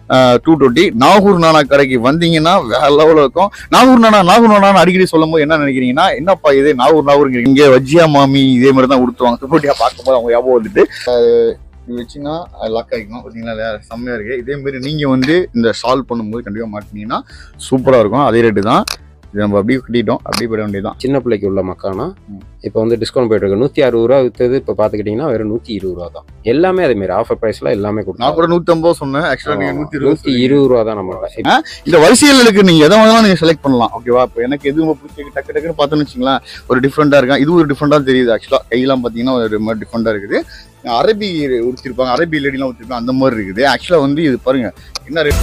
Two twenty Nagore Nana கடைக்கு வந்தீங்கன்னா வேற லெவலில் இருக்கும் நாகூர் நானா நாகூர் நானா அடிக்கடி சொல்லும் போது என்ன நினைக்கிறீங்கன்னா என்னப்பா இது நாகூர் நாகூர் இங்கே வஜ்ஜியா மாமி இதே மாதிரி தான் கொடுத்துவாங்க துப்பட்டியா பார்க்கும்போது அவங்க ஞாபகம் வந்துட்டு அஹ் இது வச்சுன்னா லாக் ஆகிக்கும் பார்த்தீங்களா செம்மையா இருக்கு இதே மாதிரி நீங்க வந்து இந்த சால்வ் பண்ணும்போது கண்டிப்பா மாட்டினீங்கன்னா சூப்பரா இருக்கும் அதே ரேட்டு தான் இது நம்ம அப்படியே கட்டிட்டோம் அப்படியே போயிட வேண்டியதுதான் சின்ன பிள்ளைக்கு உள்ள மக்கானா ம். இப்போ வந்து டிஸ்கவுண்ட் போயிட்டு இருக்கு நூற்றி அறுபது ரூபா விற்றது இப்போ பார்த்துக்கிட்டிங்கன்னா வெறும் நூற்றி இருபது ரூபா தான் எல்லாமே அதே மாதிரி ஆஃபர் ப்ரைஸ்ல எல்லாமே நான் கொடுக்கும் கூட நூத்தி ஐம்பது சொன்னேன் ஆக்சுவலா நீங்க நூத்தி நூற்றி இருபது இருபது ரூபா தான் நம்ம இந்த வரிசைகளுக்கு நீங்க எதை வேணாலும் நீங்க செலக்ட் பண்ணலாம் ஓகேவா இப்போ எனக்கு எது ரொம்ப பிடிச்சி டக்கு டக்குன்னு பார்த்தோன்னு வச்சுங்களேன் ஒரு டிஃப்ரெண்டா இருக்கும் இது ஒரு டிஃப்ரெண்டா தெரியுது ஆக்சுவலா கையெல்லாம் பாத்தீங்கன்னா ஒரு மாதிரி டிஃப்ரெண்டா இருக்குது அரபி உடுத்திருப்பாங்க அரபி லேடிலாம் உடுத்திருப்பாங்க அந்த மாதிரி இருக்குது ஆக்சுவலா வந்து இது பாருங்க என்ன rate?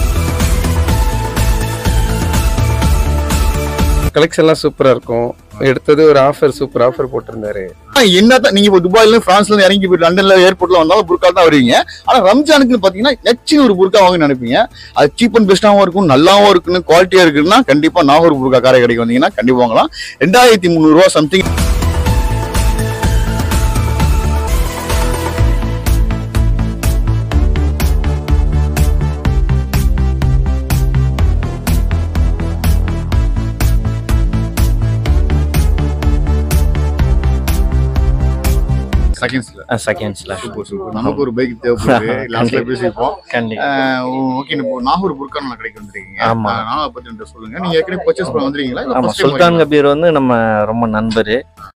கலெக்ஷன் எல்லாம் சூப்பரா இருக்கும் எடுத்தது ஒரு ஆஃபர் சூப்பர் ஆஃபர் போட்டிருந்தாரு என்னதான் நீங்க இப்போ துபாயில பிரான்ஸ்ல இருந்து இறங்கி போயிட்டு லண்டன்ல ஏர்போர்ட்ல வந்தாலும் புர்கா தான் வருவீங்க ஆனா ரம்ஜானுக்கு பாத்தீங்கன்னா நச்சுன்னு ஒரு புர்கா வாங்க நினைப்பீங்க அது சீப் அண்ட் பெஸ்டாவும் இருக்கும் நல்லாவும் இருக்குன்னு குவாலிட்டியா இருக்குன்னா கண்டிப்பா நாகூர் புர்கா காரை கடைக்கு வந்தீங்கன்னா கண்டிப்பா வாங்கலாம் ரெண்டாயிரத்தி முந்நூறு ரூபா சம்திங் செகண்ட்ஸ்ல செகண்ட்ஸ்ல சூப்பர் சூப்பர் நமக்கு ஒரு பைக் தேவைப்படுது லாஸ்ட்ல பேசிப்போம் கண்டிப்பா ஓகே இப்போ நாகூர் புர்கா நான் கடைக்கு வந்திருக்கீங்க ஆமா. நான் பத்தி என்கிட்ட சொல்லுங்க நீங்க ஏற்கனவே பர்ச்சேஸ் பண்ண வந்திருக்கீங்களா இல்ல ஆமா first time சுல்தான் வரீங்களா? கபீர் வந்து நம்ம ரொம்ப நண்பர்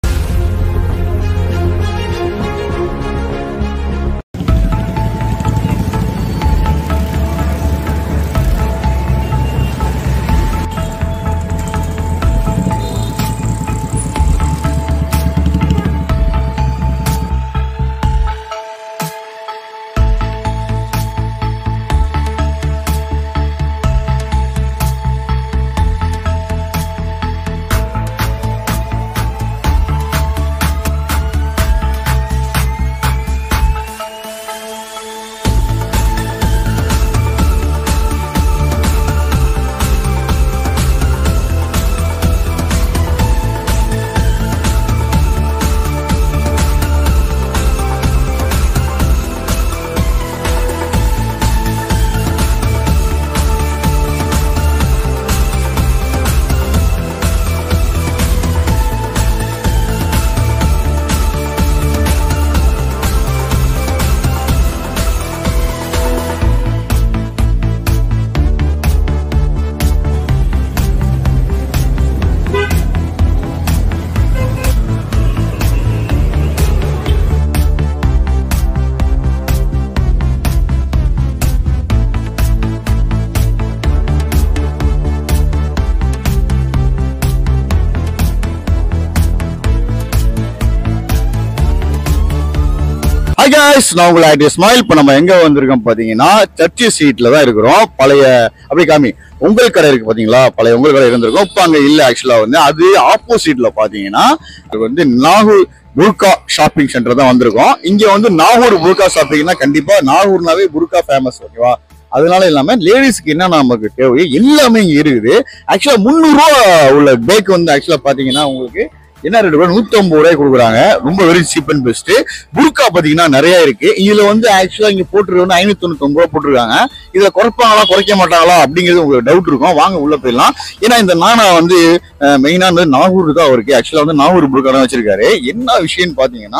ஹாய் guys நான் உங்களை ஐடி ஸ்மைல் இப்போ நம்ம எங்க வந்திருக்கோம் பாத்தீங்கன்னா சர்ச்சி சீட்ல தான் இருக்கிறோம் பழைய அப்படி காமி உங்கள் கடை இருக்கு பாத்தீங்களா பழைய உங்கள் கடை இருந்திருக்கும் இப்போ அங்க இல்ல ஆக்சுவலா வந்து அது ஆப்போசிட்ல பாத்தீங்கன்னா இது வந்து நாகூர் புர்கா ஷாப்பிங் சென்டர் தான் வந்திருக்கோம் இங்க வந்து நாகூர் புர்கா ஷாப்பிங்னா கண்டிப்பா நாகூர்னாவே புர்கா ஃபேமஸ் ஓகேவா அதனால இல்லாம லேடிஸ்க்கு என்ன நமக்கு தேவை எல்லாமே இங்க இருக்குது ஆக்சுவலா முந்நூறு ரூபா உள்ள பேக் வந்து ஆக்சுவலா பாத்தீங்கன்னா உங்களுக்கு என்ன ரேட் நூத்தி ஐம்பது ரூபாய் கொடுக்குறாங்க ரொம்ப வெரி சீப் அண்ட் பெஸ்ட் புர்கா பாத்தீங்கன்னா நிறைய இருக்கு இதுல வந்து ஆக்சுவலா இங்க போட்டுருக்கு வந்து ஐநூத்தி தொண்ணூத்தி ரூபா போட்டிருக்காங்க இதுல குறைப்பாங்களா குறைக்க மாட்டாங்களா அப்படிங்கிறது உங்களுக்கு டவுட் இருக்கும் வாங்க உள்ள போயிடலாம் ஏன்னா இந்த நானா வந்து மெயினா வந்து நாகூர் தான் இருக்கு ஆக்சுவலா வந்து நாகூர் புர்கா தான் வச்சிருக்காரு என்ன விஷயம்னு பாத்தீங்கன்னா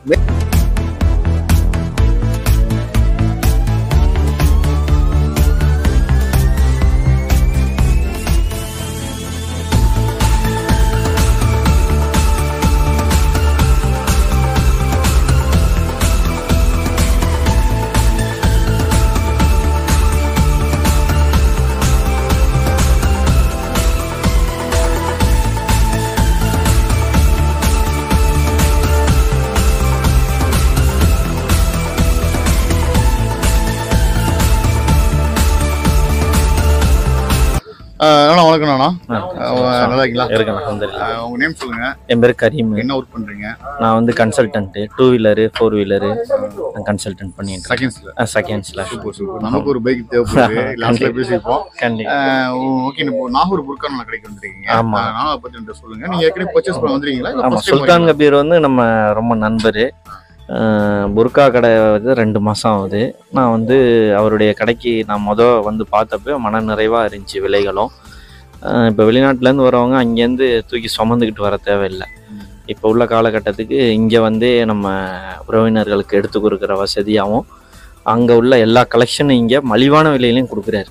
அண்ணா வணக்கம் அண்ணா நல்லா இருக்கீங்களா இருக்கேன் அல்ஹம்துலில்லாஹ். அஹ் உங்க நேம் சொல்லுங்க என் பேர் கரீம் என்ன ஒர்க் பண்றீங்க நான் வந்து consultant two wheeler four wheeler consultant பண்ணிட்டு செகண்ட்ஸ்ல இருக்கேன் செகண்ட்ஸ்ல சூப்பர் சூப்பர் நமக்கு ஒரு பைக் தேவைப்படுது லாஸ்ட்ல பேசிப்போம் கண்டிப்பா ஓகே இப்போ நாகூர் புர்கா நான் கடைக்கு வந்திருக்கீங்க ஆமா. அஹ் நானா பத்தி என்கிட்ட சொல்லுங்க நீங்க ஏற்கனவே பர்ச்சேஸ் பண்ண வந்திருக்கீங்களா இல்ல ஆமா first time சுல்தான் வரீங்களா? கபீர் வந்து நம்ம ரொம்ப நண்பர் அஹ் புர்கா கடை வந்து ரெண்டு மாதம் ஆகுது நான் வந்து அவருடைய கடைக்கு நான் மொதல் வந்து பார்த்தப்ப மன நிறைவாக இருந்துச்சு விலைகளும் இப்போ வெளிநாட்டிலேருந்து வரவங்க அங்கேருந்து தூக்கி சுமந்துக்கிட்டு வர தேவையில்லை இப்போ உள்ள காலகட்டத்துக்கு இங்கே வந்து நம்ம உறவினர்களுக்கு எடுத்து கொடுக்குற வசதியாகவும் அங்கே உள்ள எல்லா கலெக்ஷனும் இங்கே மலிவான விலையிலையும் கொடுக்குறாரு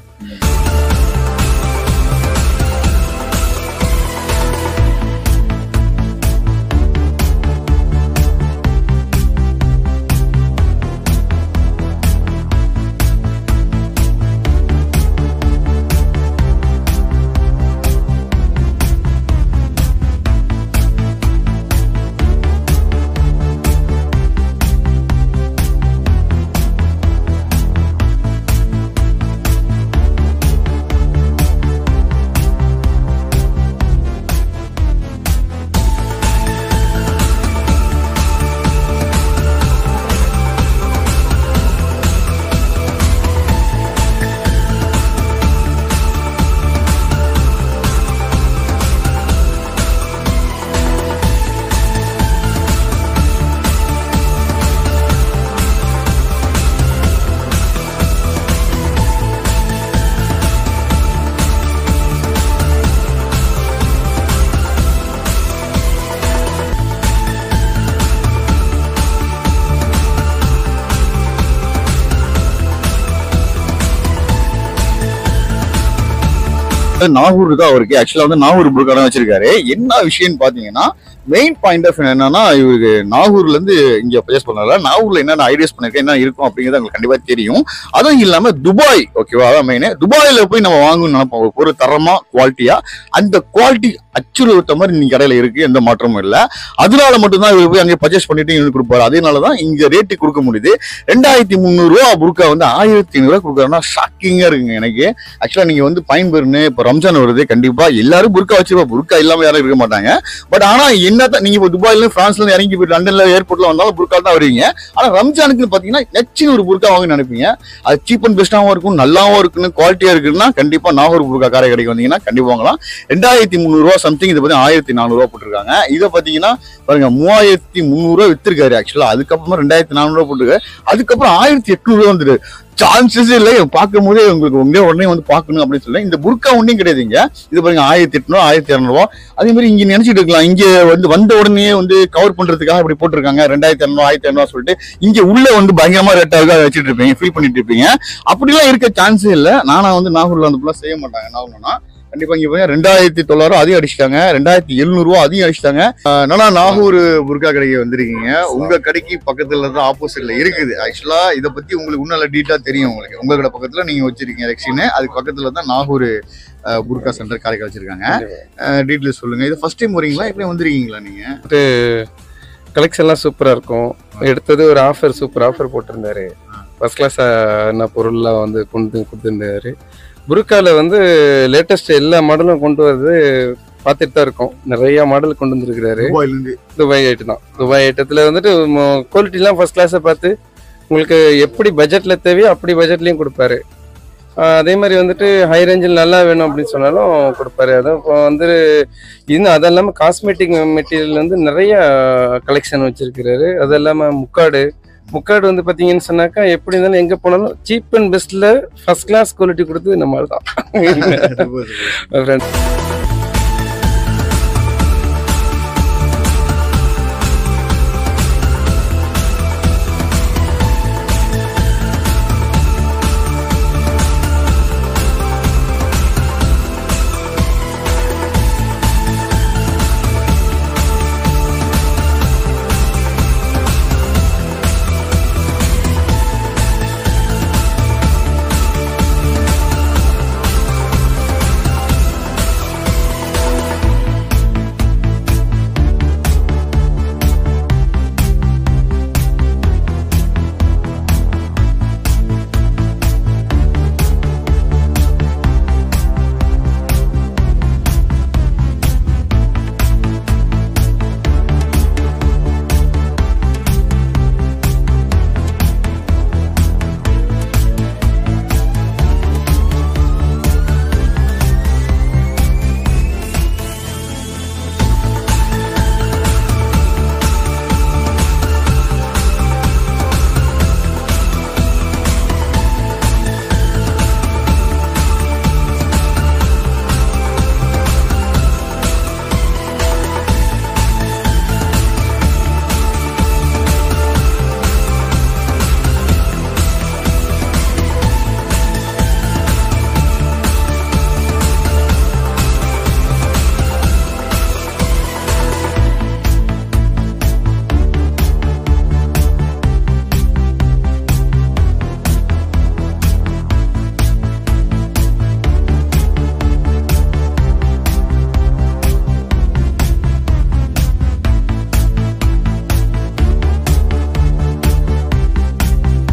நாகூர் தான் அவருக்கு ஆக்சுவலா வந்து நாகூர் புர்கா தான் வச்சிருக்காரு என்ன விஷயம்னு பாத்தீங்கன்னா மெயின் பாயிண்ட் ஆஃப் என்னன்னா இவருக்கு நாகூர்ல இருந்து இங்க பர்ச்சேஸ் பண்ணல நாகூர்ல என்னென்ன ஐடியாஸ் பண்ணிருக்கேன் என்ன இருக்கும் அப்படிங்கிறது உங்களுக்கு கண்டிப்பா தெரியும் அதுவும் இல்லாம துபாய் ஓகேவா அதான் மெயின் துபாயில போய் நம்ம வாங்கணும்னு நினைப்போம் ஒரு பொருள் தரமா குவாலிட்டியா அந்த குவாலிட்டி அச்சுறுத்த ஒருத்த மாதிரி நீங்க கடையில இருக்கு எந்த மாற்றமும் இல்ல அதனால மட்டும்தான் இவர் போய் அங்கே பர்ச்சேஸ் பண்ணிட்டு இவருக்கு கொடுப்பாரு அதனாலதான் இங்க ரேட்டு கொடுக்க முடியுது ரெண்டாயிரத்தி முந்நூறு ரூபா புர்கா வந்து ஆயிரத்தி ஐநூறு ரூபா கொடுக்குறாருன்னா ஷாக்கிங்கா இருக்குங்க எனக்கு ஆக்சுவலா நீங்க வந்து பயன்பெறுன்னு இப்ப ரம்ஜான் வருது கண்டிப்பா எல்லாரும் புர்கா வச்சிருப்பா புர்கா இல்லாம யாரும் இருக்க மாட்டாங்க பட் ஆனா என்னதான் நீங்க இப்போ துபாயில இருந்து பிரான்ஸ்ல இருந்து இறங்கி போயிட்டு லண்டன்ல ஏர்போர்ட்ல வந்தாலும் புர்கா தான் வருவீங்க ஆனா ரம்ஜானுக்கு பாத்தீங்கன்னா நச்சுன்னு ஒரு புர்கா வாங்க நினைப்பீங்க அது சீப் அண்ட் பெஸ்டாவும் இருக்கும் நல்லாவும் இருக்குன்னு குவாலிட்டியா இருக்குன்னா கண்டிப்பா நாகூர் புர்கா காரை கடைக்கு வந்தீங்கன்னா கண்டிப்பா வாங்கலாம் ரெண்டாயிரத்தி முந்நூறு ரூபா சம்திங் இது பத்தி ஆயிரத்தி நானூறு ரூபா போட்டிருக்காங்க இதை பாத்தீங்கன்னா பாருங்க மூவாயிரத்தி முந்நூறு ரூபா வித்திருக்காரு ஆக்சுவலா அதுக்கப்புறமா ரெண்டாயிரத்தி நானூறு ரூபா போட்டுருக்காரு அதுக்கப்புறம் ஆயிரத்தி எட்நூறு ரூபா வந்துரு சான்சஸ் இல்லை பார்க்கும் போதே உங்களுக்கு உடனே உடனே வந்து பார்க்கணும் அப்படின்னு சொல்லி இந்த புர்கா ஒன்றையும் கிடையாதுங்க இது பாருங்க ஆயிரத்தி எட்நூறு ஆயிரத்தி இரநூறுவா அதே மாதிரி இங்க நினைச்சிட்டு இருக்கலாம் இங்க வந்து வந்த உடனே வந்து கவர் பண்றதுக்காக இப்படி போட்டிருக்காங்க ரெண்டாயிரத்தி இரநூறு ஆயிரத்தி இரநூறுவா சொல்லிட்டு இங்க உள்ள வந்து பயங்கரமா ரேட்டா இருக்கா அதை வச்சுட்டு இருப்பீங்க ஃபீல் பண்ணிட்டு இருப்பீங்க அப்படிலாம் இருக்க சான்ஸே இல்லை நானா வந்து நாகூர்ல வந்து செய்ய மாட்டாங்க என்ன ஆகணும்னா கண்டிப்பா இங்க பாருங்க ரெண்டாயிரத்தி தொள்ளாயிரம் அதையும் அடிச்சிட்டாங்க ரெண்டாயிரத்தி எழுநூறு ரூபா அதையும் அடிச்சிட்டாங்க ஆஹ் நானா நாகூர் புர்கா கடைக்கு வந்திருக்கீங்க உங்க கடைக்கு பக்கத்துல தான் ஆப்போசிட்ல இருக்குது ஆக்சுவலா இதை பத்தி உங்களுக்கு இன்னும் நல்ல டீட்டா தெரியும் உங்களுக்கு உங்க கடை பக்கத்துல நீங்க வச்சிருக்கீங்க ரெக்ஸின்னு அதுக்கு பக்கத்துல தான் நாகூர் ஆஹ் புர்கா சென்டர் காரைக்கால் வச்சிருக்காங்க டீட்டெயில்ஸ் சொல்லுங்க இது ஃபர்ஸ்ட் டைம் வரீங்களா இப்படி வந்திருக்கீங்களா நீங்க கலெக்ஷன்லாம் சூப்பராக இருக்கும் எடுத்தது ஒரு ஆஃபர் சூப்பர் ஆஃபர் போட்டிருந்தாரு ஃபர்ஸ்ட் கிளாஸ் என்ன பொருள்லாம் வந்து கொண்டு கொடுத்துருந்தாரு புருக்காவில் வந்து லேட்டஸ்ட் எல்லா மாடலும் கொண்டு வரது பார்த்துட்டு தான் இருக்கோம் நிறைய மாடல் கொண்டு வந்திருக்கிறாரு துபாயில இருந்து துபாய் ஐட்டம் தான் துபாய் ஐட்டத்தில் வந்துட்டு குவாலிட்டிலாம் ஃபர்ஸ்ட் கிளாஸை பார்த்து உங்களுக்கு எப்படி பட்ஜெட்டில் தேவையோ அப்படி பட்ஜெட்லேயும் கொடுப்பாரு ஆஹ் அதே மாதிரி வந்துட்டு ஹை ரேஞ்சில் நல்லா வேணும் அப்படின்னு சொன்னாலும் கொடுப்பாரு அதான் இப்போ வந்து இன்னும் அது இல்லாமல் காஸ்மெட்டிக் மெட்டீரியல் வந்து நிறைய கலெக்ஷன் வச்சிருக்கிறாரு அது இல்லாமல் முக்காடு முக்காடு வந்து பார்த்தீங்கன்னு சொன்னாக்கா எப்படி இருந்தாலும் எங்கே போனாலும் சீப் அண்ட் பெஸ்ட்டில் ஃபர்ஸ்ட் கிளாஸ் குவாலிட்டி கொடுத்து நம்ம தான்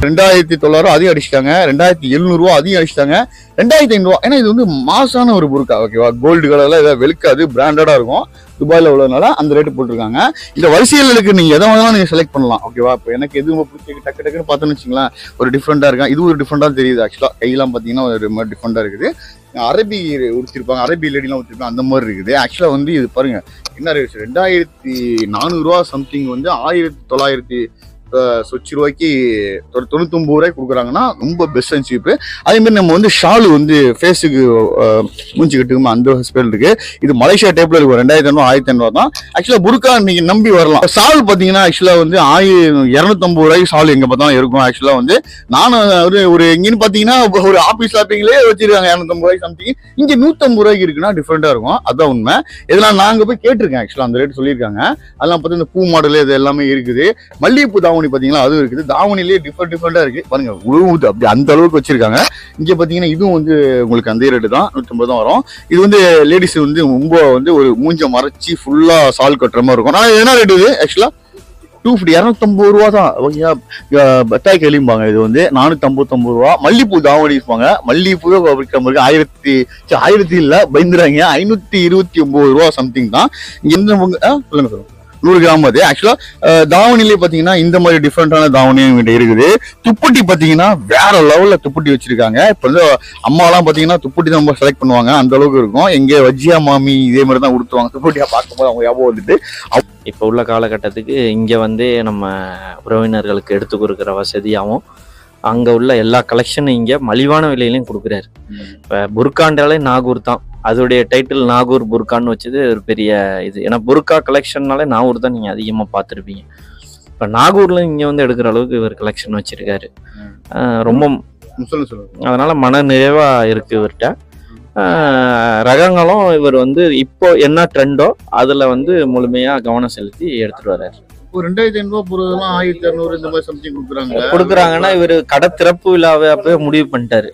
ரெண்டாயிரத்தி தொள்ளாயிரம் அதையும் அடிச்சிட்டாங்க ரெண்டாயிரத்தி எழுநூறுவா அதையும் அடிச்சிட்டாங்க ரெண்டாயிரத்தி ஐநூறுவா ஏன்னா இது வந்து மாசான ஒரு புருக்கா ஓகேவா கோல்டு கலர்ல ஏதாவது வெளுக்காது பிராண்டடா இருக்கும் துபாயில உள்ளதுனால அந்த ரேட்டு போட்டிருக்காங்க இந்த வரிசைகளுக்கு நீங்க எதை வேணாலும் நீங்க செலக்ட் பண்ணலாம் ஓகேவா இப்போ எனக்கு எது ரொம்ப பிடிச்சி டக்கு டக்குன்னு பார்த்தோன்னு வச்சுங்களேன் ஒரு டிஃப்ரெண்டா இருக்கும் இது ஒரு டிஃப்ரெண்டா தெரியுது ஆக்சுவலா கையெல்லாம் பார்த்தீங்கன்னா ஒரு மாதிரி டிஃப்ரெண்டா இருக்குது அரபி உடுத்திருப்பாங்க அரபி லேடிலாம் உடுத்திருப்பாங்க அந்த மாதிரி இருக்குது ஆக்சுவலா வந்து இது பாருங்க என்ன ரேட் ரெண்டாயிரத்தி நானூறுரூவா சம்திங் வந்து ஆயிரத்தி தொள்ளாயிரத்தி அஹ், சொச்சு ரூபாய்க்கு தொ- தொண்ணூத்தொம்பது ரூபாய்க்கு கொடுக்குறாங்கன்னா ரொம்ப பெஸ்ட் அண்ட் சீப்பு அதே மாதிரி நம்ம வந்து ஷாலு வந்து ஃபேஸுக்கு மூஞ்சி கட்டுக்குமா அந்த ஸ்பெல் இருக்கு இது மலேசியா டைப்ல இருக்கும் ரெண்டாயிரத்தி ஐநூறு ஆயிரத்தி ஐநூறு தான் ஆக்சுவலா புருக்கா நீங்க நம்பி வரலாம் சால் பாத்தீங்கன்னா ஆக்சுவலா வந்து ஆயிரம் இரநூத்தம்பது ரூபாய்க்கு சால் எங்க பார்த்தாலும் இருக்கும் ஆக்சுவலா வந்து நானும் ஒரு ஒரு எங்கன்னு பாத்தீங்கன்னா ஒரு ஆபீஸ் ஷாப்பிங்லேயே வச்சிருக்காங்க இரநூத்தம்பது ரூபாய்க்கு சம்திங் இங்க நூத்தம்பது ரூபாய்க்கு இருக்குன்னா டிஃப்ரெண்டா இருக்கும் அதான் உண்மை இதெல்லாம் நாங்க போய் கேட்டிருக்கேன் ஆக்சுவலா அந்த ரேட் சொல்லியிருக்காங்க அதெல்லாம் பார்த்து இந்த பூ மாடல் இது எல்லாமே இருக்குது மல்லிகைப்பூ தாவணி பாத்தீங்களா அதுவும் இருக்குது தாவணிலேயே டிஃப்ரெண்ட் டிஃப்ரெண்டா இருக்கு பாருங்க உழுவுது அப்படி அந்த அளவுக்கு வச்சிருக்காங்க இங்க பாத்தீங்கன்னா இதுவும் வந்து உங்களுக்கு அந்த ரேட்டு தான் நூற்றம்பது தான் வரும் இது வந்து லேடிஸ் வந்து ரொம்ப வந்து ஒரு மூஞ்ச மறைச்சி ஃபுல்லா சால் கட்டுற மாதிரி இருக்கும் ஆனா இது என்ன ரேட் இது ஆக்சுவலா டூ ஃபிஃப்டி இரநூத்தம்பது ரூபா தான் ஓகேயா பத்தாய் கேளிம்பாங்க இது வந்து நானூத்தி ஐம்பத்தொம்பது ரூபா மல்லிப்பூ தாவணி இருப்பாங்க மல்லிப்பூவே விற்கிற மாதிரி ஆயிரத்தி ச்சே, ஆயிரத்தி இல்ல பயந்துறாங்க ஐநூத்தி இருபத்தி ஒன்பது ரூபா சம்திங் தான் இங்க இந்த உங்க- ஆ, சொல்லுங்க சொல்லுங்க நூறு கிராம் அது ஆக்சுவலா தாவணிலே பாத்தீங்கன்னா இந்த மாதிரி டிஃப்ரெண்டான தாவணியும் இவங்க இருக்குது துப்பட்டி பாத்தீங்கன்னா வேற லெவல்ல துப்பட்டி வச்சிருக்காங்க இப்ப வந்து அம்மாலாம் பாத்தீங்கன்னா துப்பட்டி தான் ரொம்ப செலக்ட் பண்ணுவாங்க அந்த அளவுக்கு இருக்கும் எங்க வஜ்ஜியா மாமி இதே மாதிரி தான் உடுத்துவாங்க துப்பட்டியா பார்க்கும்போது அவங்க ஞாபகம் வந்துட்டு இப்போ உள்ள காலகட்டத்துக்கு இங்கே வந்து நம்ம உறவினர்களுக்கு எடுத்து கொடுக்குற வசதியாகவும் அங்கே உள்ள எல்லா கலெக்ஷனும் இங்கே மலிவான விலையிலையும் கொடுக்குறாரு இப்போ புர்காண்டாலே நாகூர் தான் அதோடைய டைட்டில் நாகூர் புர்கான்னு வச்சது ஒரு பெரிய இது ஏன்னா புர்கா கலெக்ஷன்னாலே நாகூர் தான் நீங்கள் அதிகமாக பார்த்துருப்பீங்க இப்போ நாகூரில் இங்கே வந்து எடுக்கிற அளவுக்கு இவர் கலெக்ஷன் வச்சிருக்காரு ஆஹ் ரொம்ப சொல்லுங்க சொல்லுங்க அதனால மன நிறைவா இருக்கு இவர்கிட்ட ஆஹ் ரகங்களும் இவர் வந்து இப்போ என்ன ட்ரெண்டோ அதுல வந்து முழுமையா கவனம் செலுத்தி எடுத்துட்டு வர்றாரு ஒரு ரெண்டாயிரத்தி ஐநூறு ரூபா போறதெல்லாம் ஆயிரத்தி இரநூறு இந்த மாதிரி சம்திங் கொடுக்குறாங்க கொடுக்குறாங்கன்னா இவர் கடை திறப்பு விழாவை அப்பவே முடிவு பண்ணிட்டாரு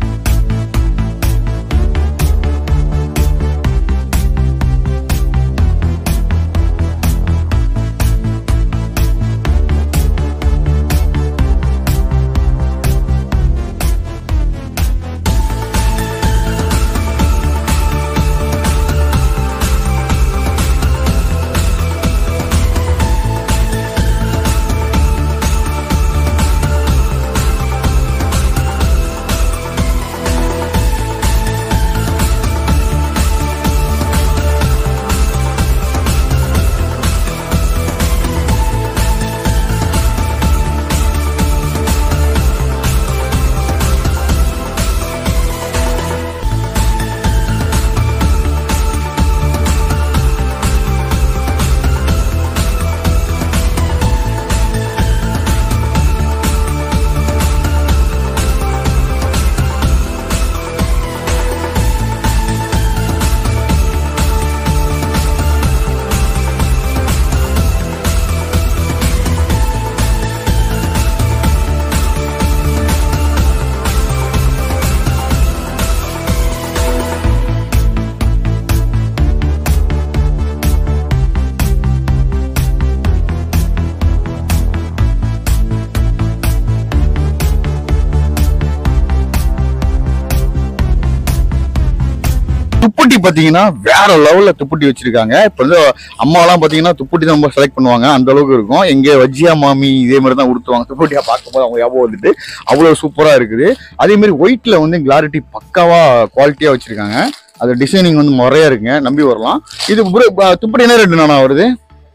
துப்பட்டி பாத்தீங்கன்னா வேற லெவல்ல துப்பட்டி வச்சிருக்காங்க இப்ப வந்து அம்மாலாம் பாத்தீங்கன்னா துப்பட்டி தான் ரொம்ப செலக்ட் பண்ணுவாங்க அந்த அளவுக்கு இருக்கும் எங்க வஜ்ஜியா மாமி இதே மாதிரி தான் உடுத்துவாங்க துப்பட்டியா பார்க்கும்போது அவங்க ஞாபகம் வந்துட்டு அவ்வளவு சூப்பரா இருக்குது அதே மாதிரி ஒயிட்ல வந்து கிளாரிட்டி பக்காவா குவாலிட்டியா வச்சிருக்காங்க அது டிசைனிங் வந்து முறையா இருக்குங்க நம்பி வரலாம் இது bro, ப- துப்பட்டி என்ன ரேட்டு நானா வருது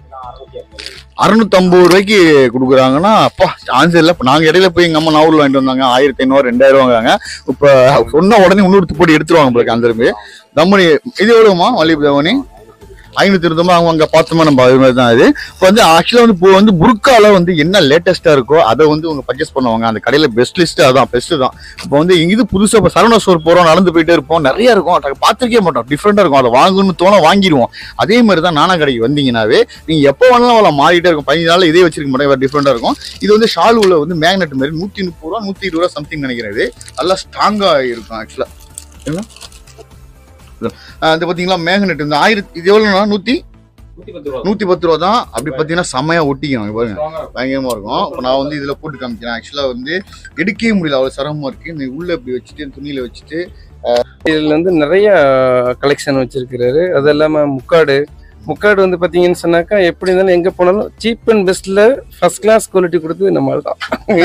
அறுநூத்தம்பது ரூபாய்க்கு கொடுக்குறாங்கன்னா அப்பா சான்ஸ் இல்லை இப்போ நாங்கள் இடையில போய் எங்கள் அம்மா நாவூரில் வாங்கிட்டு வந்தாங்க ஆயிரத்தி ஐநூறு ரெண்டாயிரம் வாங்குறாங்க இப்போ சொன்ன உடனே இன்னொரு துப்பட்டி எடுத்துருவாங்க உங்களுக்கு அந்த இருந்து தம்மணி இது எவ்வளவுமா மல்லிகை தவணி ஐநூத்தி இருபத்தொம்பது அவங்க அங்கே பார்த்தோமா நம்ம அது மாதிரி தான் இது இப்போ வந்து ஆக்சுவலாக வந்து இப்போ வந்து புர்கால வந்து என்ன லேட்டஸ்ட்டாக இருக்கோ அதை வந்து உங்க பர்ச்சேஸ் பண்ணுவாங்க அந்த கடையில் பெஸ்ட் லிஸ்ட் அதான் பெஸ்ட் தான் இப்போ வந்து இது புதுசாக இப்போ சரவண ஸ்டோர் போகிறோம் நடந்து போயிட்டே இருப்போம் நிறைய இருக்கும் அதை பார்த்துருக்கே மாட்டோம் டிஃப்ரெண்டாக இருக்கும் அதை வாங்கணும்னு தோண வாங்கிடுவோம் அதே மாதிரி தான் நானா கடைக்கு வந்தீங்கன்னாவே நீங்கள் எப்போ வேணாலும் அவளை மாறிட்டே இருக்கும் பதினஞ்சு நாள் இதே வச்சிருக்க மாட்டேன் வேறு டிஃப்ரெண்டாக இருக்கும் இது வந்து ஷாலுவில் வந்து மேக்னெட் மாதிரி நூற்றி முப்பது ரூபா நூற்றி இருபது ரூபா சம்திங் நினைக்கிறேன் இது நல்லா ஸ்ட்ராங்காக இருக்கும் ஆக்சுவலாக என்ன அது பார்த்தீங்களா மேக்னெட் இந்த ஆயிரத்தி இது எவ்வளோனா நூற்றி நூத்தி பத்து ரூபா தான் அப்படி பாத்தீங்கன்னா செமையா ஒட்டிக்கணும் இங்க பாருங்க பயங்கரமா இருக்கும் இப்போ நான் வந்து இதுல போட்டு காமிக்கிறேன் ஆக்சுவலா வந்து எடுக்கவே முடியல அவ்வளவு சிரமமா இருக்கு இந்த உள்ள இப்படி வச்சுட்டு துணியில வச்சுட்டு இதுல வந்து நிறைய கலெக்ஷன் வச்சிருக்கிறாரு அது இல்லாம முக்காடு முக்காடு வந்து பாத்தீங்கன்னு சொன்னாக்கா எப்படி இருந்தாலும் எங்க போனாலும் சீப் அண்ட் பெஸ்ட்ல ஃபர்ஸ்ட் கிளாஸ் குவாலிட்டி கொடுத்தது நம்ம தான்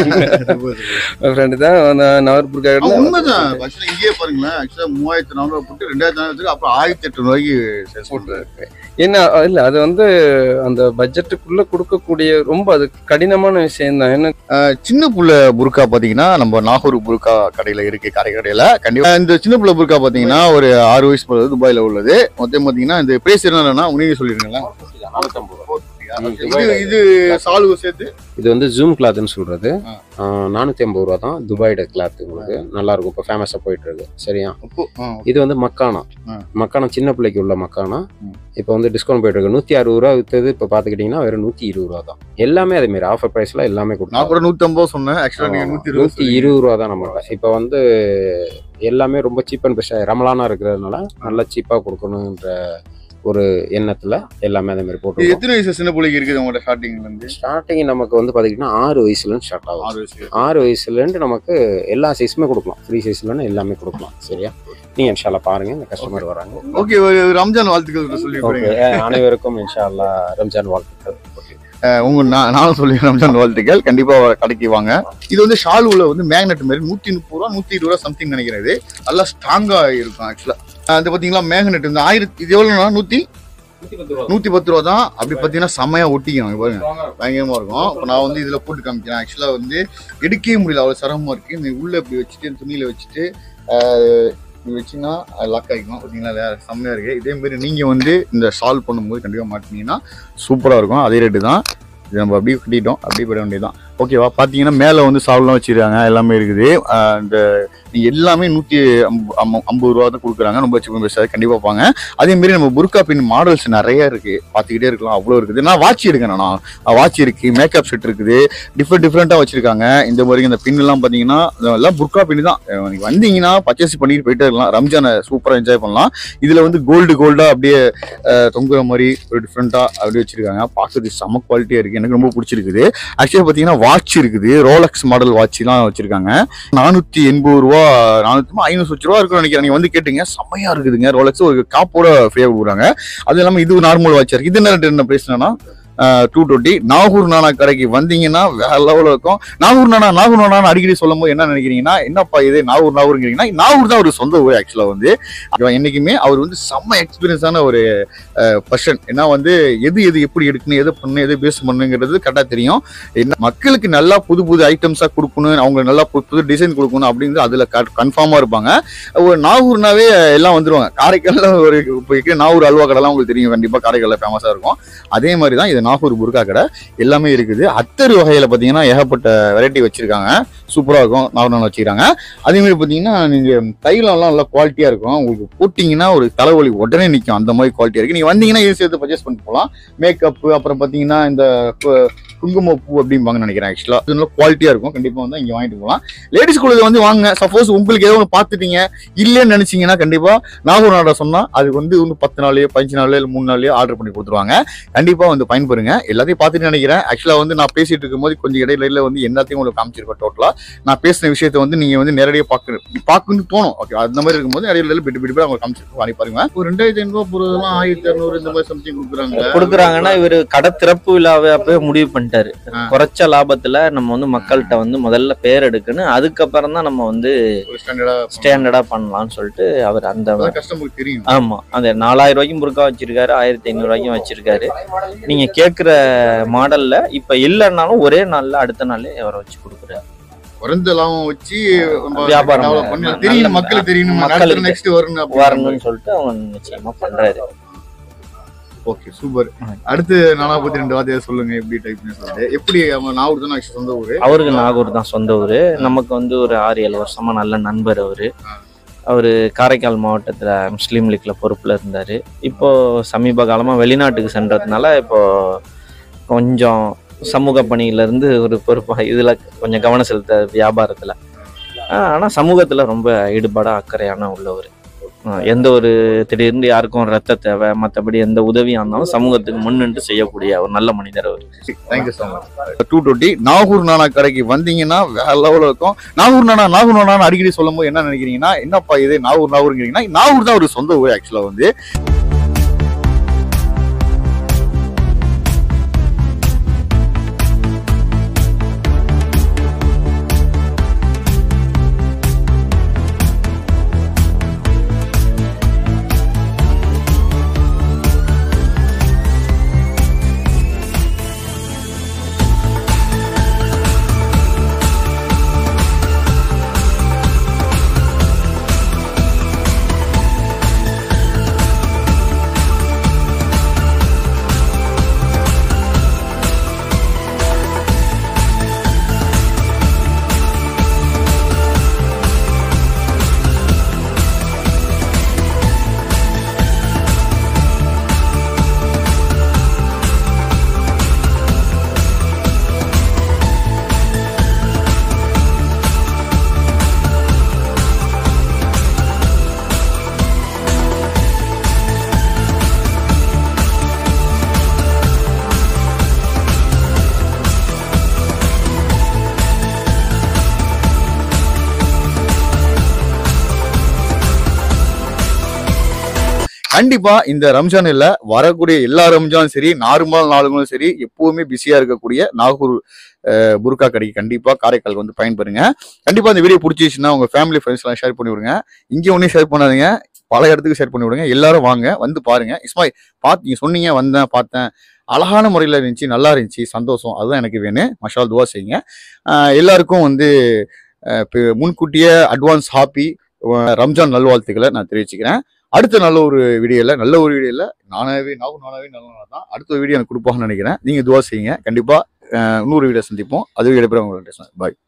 ஃப்ரெண்டு தான் நான் நவர்பூர் ஆ, உண்மைதான் ஆக்சுவலா இங்கேயே பாருங்களேன் ஆக்சுவலா மூவாயிரத்தி நானூறு போட்டு ரெண்டாயிரத்தி நானூறு அப்புறம் ஆயிரத்தி எட்டு ரூபாய்க்கு சேல்ஸ் பண்றாரு என்ன இல்ல அது வந்து அந்த பட்ஜெட்டுக்குள்ள கொடுக்கக்கூடிய ரொம்ப அது கடினமான விஷயம் தான் என்ன சின்ன புள்ள புர்கா பாத்தீங்கன்னா நம்ம நாகூர் புர்கா கடையில இருக்கு கடை கடையில கண்டிப்பா இந்த சின்ன புள்ள புர்கா பாத்தீங்கன்னா ஒரு ஆறு வயசு போல துபாயில உள்ளது மொத்தம் பாத்தீங்கன்னா இந்த பிரைஸ் என்னன்னா நீங்க சொல்லிருங்களா இது இது சால்வு சேர்த்து இது வந்து ஜூம் கிளாத்னு சொல்றது ஆ. நானூத்தி ஐம்பது ரூபா தான் துபாயோட கிளாத் உங்களுக்கு நல்லா இருக்கும் இப்போ ஃபேமஸா போயிட்டு இருக்கு சரியா அப்போ ஆ, இது வந்து மக்கானா ஆ. மக்கானா சின்ன பிள்ளைக்கு உள்ள மக்கானா ம். இப்போ வந்து டிஸ்கவுண்ட் போயிட்டு இருக்கு நூத்தி அறுபது ரூபா வித்தது இப்போ பாத்துக்கிட்டீங்கன்னா வெறும் நூத்தி இருபது ரூபா தான் எல்லாமே அதே மாதிரி ஆஃபர் பிரைஸ்ல எல்லாமே நான் கொடுத்தாங்க கூட நூத்தி ஐம்பது சொன்னேன் ஆக்சுவலா நீங்க நூத்தி இருபது நூத்தி இருபது ரூபா தான் நம்ம இப்போ வந்து எல்லாமே ரொம்ப சீப் அண்ட் பெஸ்ட் ரமலானா இருக்கிறதுனால நல்லா சீப்பா கொடுக்கணுன்ற ஒரு எண்ணத்துல எல்லாமே அதே மாதிரி இது போட்டு எத்தனை வயசு சின்ன பிள்ளைக்கு இருக்குது உங்களோட ஸ்டார்டிங்ல இருந்து ஸ்டார்டிங் நமக்கு வந்து பாத்தீங்கன்னா ஆறு வயசுல இருந்து ஸ்டார்ட் ஆகும் ஆறு வயசு ஆறு வயசுலேருந்து நமக்கு எல்லா சைஸுமே கொடுக்கலாம் ஃப்ரீ சைஸ்லன்னு எல்லாமே கொடுக்கலாம் சரியா நீங்க இன்ஷால்லா பாருங்க இந்த கஸ்டமர் வராங்க ஓகே ஒரு ரம்ஜான் வாழ்த்துக்கள் சொல்லி ஓகே அனைவருக்கும் இன்ஷால்லா ரம்ஜான் வாழ்த்துக்கள் உங்க நான் நானும் சொல்லி ரம்ஜான் வாழ்த்துக்கள் கண்டிப்பா கடைக்கு வாங்க இது வந்து ஷாலுல வந்து மேக்னெட் மாதிரி நூத்தி முப்பது ரூபா நூத்தி இருபது ரூபா சம்திங் நினைக்கிறேன் இது நல்லா ஸ்ட்ராங்கா இருக்கும் ஆக்சுவலா அது பாத்தீங்களா மேக்னெட் இந்த ஆயிரத்தி இது எவ்வளவுனா நூத்தி நூத்தி பத்து ரூபா தான் அப்படி பாத்தீங்கன்னா செமையா ஒட்டிக்கணும் இங்க பாருங்க பயங்கரமா இருக்கும் இப்போ நான் வந்து இதுல போட்டு காமிக்கிறேன் ஆக்சுவலா வந்து எடுக்கவே முடியல அவ்வளவு சிரமமா இருக்கு இந்த உள்ள இப்படி வச்சுட்டு இந்த துணியில வச்சுட்டு ஆஹ், இப்படி வச்சீங்கன்னா லாக் ஆகிக்கும் பார்த்தீங்களா செம்மையா இருக்கு இதே மாதிரி நீங்க வந்து இந்த சால்வ் பண்ணும்போது கண்டிப்பா மாட்டினீங்கன்னா சூப்பரா இருக்கும் அதே ரேட்டு தான் இது நம்ம அப்படியே கட்டிட்டோம் அப்படியே போயிட வேண்டியதுதான் ஓகேவா பார்த்தீங்கன்னா மேலே வந்து சால்வ்லாம் வச்சிருக்காங்க எல்லாமே இருக்குது ஆஹ் இந்த நீங்க எல்லாமே நூற்றி ஐம்பது ரூபா தான் கொடுக்குறாங்க ரொம்ப சீப் பெஸ்ட்டாக கண்டிப்பாக பாங்க அதே மாதிரி நம்ம புர்கா பின் மாடல்ஸ் நிறைய இருக்கு பார்த்துக்கிட்டே இருக்கலாம் அவ்வளோ இருக்குது நான் வாட்ச் எடுக்கேன் நான் வாட்ச் இருக்கு மேக்கப் செட் இருக்குது டிஃப்ரெண்ட் டிஃப்ரெண்ட்டாக வச்சிருக்காங்க இந்த மாதிரி இந்த பின் எல்லாம் பார்த்தீங்கன்னா எல்லாம் புர்கா பின் தான் அஹ் நீங்க வந்தீங்கன்னா பர்ச்சேஸ் பண்ணிட்டு போயிட்டே இருக்கலாம் ரம்ஜானை சூப்பராக என்ஜாய் பண்ணலாம் இதில் வந்து கோல்டு கோல்டாக அப்படியே அஹ், தொங்குற மாதிரி ஒரு டிஃப்ரெண்ட்டாக அப்படியே வச்சிருக்காங்க பார்க்கறதுக்கு செம குவாலிட்டியாக இருக்கு எனக்கு ரொம்ப பிடிச்சிருக்குது ஆக்சுவலாக பார்த்தீங்கன்னா வாட்ச் இருக்குது ரோலக்ஸ் மாடல் வாட்ச்லாம் வச்சிருக்காங்க நானூற்றி எண்பது ரூபா நானூற்றி ஐநூறு சொச்சு ரூபா இருக்குன்னு நினைக்கிறேன் நீங்கள் வந்து கேட்டீங்க செம்மையாக இருக்குதுங்க ரோலக்ஸ் ஒரு காப்போட ஃப்ரீயாக கொடுக்குறாங்க அது இல்லாமல் இது நார்மல் வாட்ச் இருக்கு இது என்ன rate என்ன பேசுனா டூ டுவெண்ட்டி நாகூர் நானா கடைக்கு வந்தீங்கன்னா வேற லெவலில் இருக்கும் நாகூர் நானா நாகூர் நானா அடிக்கடி சொல்லும் போது என்ன நினைக்கிறீங்கன்னா என்னப்பா இது நாகூர் நாகூர்ங்கிறீங்கன்னா நாகூர் தான் ஒரு சொந்த ஊர் ஆக்சுவலாக வந்து இவன் என்னைக்குமே அவர் வந்து செம்ம எக்ஸ்பீரியன்ஸான ஒரு பர்சன் ஏன்னா வந்து எது எது எப்படி எடுக்கணும் எது பண்ணணும் எது பேஸ் பண்ணுங்கிறது கரெக்டாக தெரியும் என்ன மக்களுக்கு நல்லா புது புது ஐட்டம்ஸாக கொடுக்கணும் அவங்க நல்லா புது புது டிசைன் கொடுக்கணும் அப்படிங்கிறது அதில் கன்ஃபார்மாக இருப்பாங்க ஒரு நாகூர்னாவே எல்லாம் வந்துருவாங்க காரைக்காலில் ஒரு இப்போ இருக்கிற நாகூர் அல்வா கடைலாம் உங்களுக்கு தெரியும் கண்டிப்பாக காரைக்காலில் ஃபேமஸாக இருக்கும் அதே மாதிரி தான் இது நாகூர் புர்கா கடை எல்லாமே இருக்குது அத்தர் வகையில் பார்த்தீங்கன்னா ஏகப்பட்ட வெரைட்டி வச்சிருக்காங்க சூப்பராக இருக்கும் நாகூர் வச்சுக்கிறாங்க அதே மாதிரி பார்த்தீங்கன்னா நீங்கள் தைலம்லாம் நல்லா குவாலிட்டியாக இருக்கும் உங்களுக்கு போட்டிங்கன்னா ஒரு தலைவலி உடனே நிற்கும் அந்த மாதிரி குவாலிட்டியாக இருக்குது நீங்கள் வந்தீங்கன்னா இது சேர்த்து பர்ச்சேஸ் பண்ணிட்டு போகலாம் மேக்கப் அப்புறம் பார்த்தீங்கன்னா இந்த கு- குங்குமப்பூ அப்படிம்பாங்க நினைக்கிறேன் ஆக்சுவலாக இது நல்லா குவாலிட்டியாக இருக்கும் கண்டிப்பாக வந்து இங்கே வாங்கிட்டு போகலாம் லேடிஸ் குழுது வந்து வாங்க சப்போஸ் உங்களுக்கு ஏதோ ஒன்று பார்த்துட்டீங்க இல்லைன்னு நினைச்சீங்கன்னா கண்டிப்பாக நாகூர் நாடா சொன்னால் அது வந்து இன்னும் பத்து நாள்லயோ பதினஞ்சு நாள்லயோ இல்லை மூணு நாள்லயோ ஆர்டர் பண்ணி கொடுத்துருவாங்க கண்டிப்பாக வந்து பயன்பெறுங்க எல்லாத்தையும் பார்த்துட்டு நினைக்கிறேன் ஆக்சுவலாக வந்து நான் பேசிட்டு இருக்கும்போது கொஞ்சம் இடையில வந்து எல்லாத்தையும் உங்களுக்கு காமிச்சிருக்கேன் டோட்டலாக நான் பேசின விஷயத்தை வந்து நீங்கள் வந்து நேரடியாக பார்க்கணும் பார்க்கணும்னு தோணும் ஓகே அந்த மாதிரி இருக்கும்போது இடையில பிட்டு பிட்டு அவங்க காமிச்சிருக்கோம் வாங்கி பாருங்க ஒரு ரெண்டாயிரத்தி ஐநூறுவா போகிறதுலாம் ஆயிரத்தி இரநூறு இந்த மாதிரி சம்திங் கொடுக்குறாங்க கொடுக்குறாங்கன்னா இவர் கடை திறப்பு விழாவை அப்பவே முடிவு பண்ணிட்டாரு ஆ. குறைச்ச லாபத்துல நம்ம வந்து மக்கள்கிட்ட வந்து முதல்ல பேர் எடுக்கணும் அதுக்கப்புறம் தான் நம்ம வந்து ஒரு ஸ்டாண்டர்டாக ஸ்டாண்டர்டா பண்ணலாம்னு சொல்லிட்டு அவர் அந்த கஸ்டமருக்கு தெரியும் ஆமா அந்த நாலாயிரம் ரூபாய்க்கும் முறுக்கா வச்சிருக்காரு ஆயிரத்தி ஐநூறு ரூபாய்க்கும் வச்சிருக்காரு நீங்க கேக்குற மாடல்ல இப்ப இல்லைன்னாலும் ஒரே நாள்ல அடுத்த நாளே அவரை வச்சு கொடுக்குறாரு குறைந்த லாபம் வச்சு நம்ம வியாபாரம் develop பண்ணி நல்ல- தெரியும் மக்களுக்கு தெரியும் மக்களுக்கு நெக்ஸ்ட் வரணும் அப்படின்னு வரணும்னு சொல்லிட்டு அவங்க நிச்சயமா பண்றாரு ஓகே சூப்பர் அடுத்து நாலாபத்தி ரெண்டு வார்த்தையை சொல்லுங்க எப்படி டைப் சொல்லிட்டு எப்படி அவங்க நாகூர் தான் actually சொந்த ஊரு அவருக்கு நாகூர் தான் சொந்த ஊரு நமக்கு வந்து ஒரு ஆறு ஏழு வருஷமா நல்ல நண்பர் அவரு அவரு காரைக்கால் மாவட்டத்துல முஸ்லீம் லீக்ல பொறுப்புல இருந்தாரு இப்போ சமீப காலமா வெளிநாட்டுக்கு சென்றதுனால இப்போ கொஞ்சம் சமூக பணியில இருந்து ஒரு பொறுப்பா இதுல கொஞ்சம் கவனம் செலுத்த வியாபாரத்துல ஆஹ் ஆனா சமூகத்துல ரொம்ப ஈடுபாடா அக்கறையான உள்ளவர் அஹ் எந்த ஒரு திடீர்னு யாருக்கும் ரத்த தேவை மற்றபடி எந்த உதவியாக இருந்தாலும் சமூகத்துக்கு முன்னின்று செய்யக்கூடிய ஒரு நல்ல மனிதர் அவர் thank you so much two twenty Nagore Nana கடைக்கு வந்தீங்கன்னா வேற லெவலில் இருக்கும் நாகூர் நானா நாகூர் நானா அடிக்கடி சொல்லும் போது என்ன நினைக்கிறீங்கன்னா என்னப்பா இது நாகூர் நாகூர்ங்கிறீங்கன்னா நாகூர் தான் ஒரு சொந்த ஊர் ஆக்சுவலாக வந்து கண்டிப்பா இந்த ரம்ஜான் இல்ல வரக்கூடிய எல்லா ரம்ஜானும் சரி நார்மல் நாளுங்களும் சரி எப்பவுமே பிஸியா இருக்கக்கூடிய நாகூர் அஹ், புர்கா கடைக்கு கண்டிப்பா காரைக்கால் வந்து பயன்பெறுங்க கண்டிப்பா இந்த வீடியோ பிடிச்சிச்சுன்னா உங்க ஃபேமிலி ஃப்ரெண்ட்ஸ் எல்லாம் ஷேர் பண்ணி விடுங்க இங்க ஒன்னும் ஷேர் பண்ணாதீங்க பல இடத்துக்கு ஷேர் பண்ணி விடுங்க எல்லாரும் வாங்க வந்து பாருங்க இஸ்மாய் பார்த்து நீங்க சொன்னீங்க வந்தேன் பார்த்தேன் அழகான முறையில் இருந்துச்சு நல்லா இருந்துச்சு சந்தோஷம் அதுதான் எனக்கு வேணும் மஷால் துவா செய்யுங்க அஹ், எல்லாருக்கும் வந்து அஹ், பி- முன்கூட்டியே அட்வான்ஸ் ஹாப்பி ரம்ஜான் நல்வாழ்த்துக்களை நான் தெரிவிச்சுக்கிறேன் அடுத்த நல்ல ஒரு வீடியோல நல்ல ஒரு வீடியோல நானாவே நாகும் நானாவே நல்ல தான் அடுத்த ஒரு வீடியோ எனக்கு கொடுப்பாங்கன்னு நினைக்கிறேன் நீங்க துவா செய்யுங்க கண்டிப்பா அஹ், இன்னொரு வீடியோ சந்திப்போம் அது வீடியோ பாய்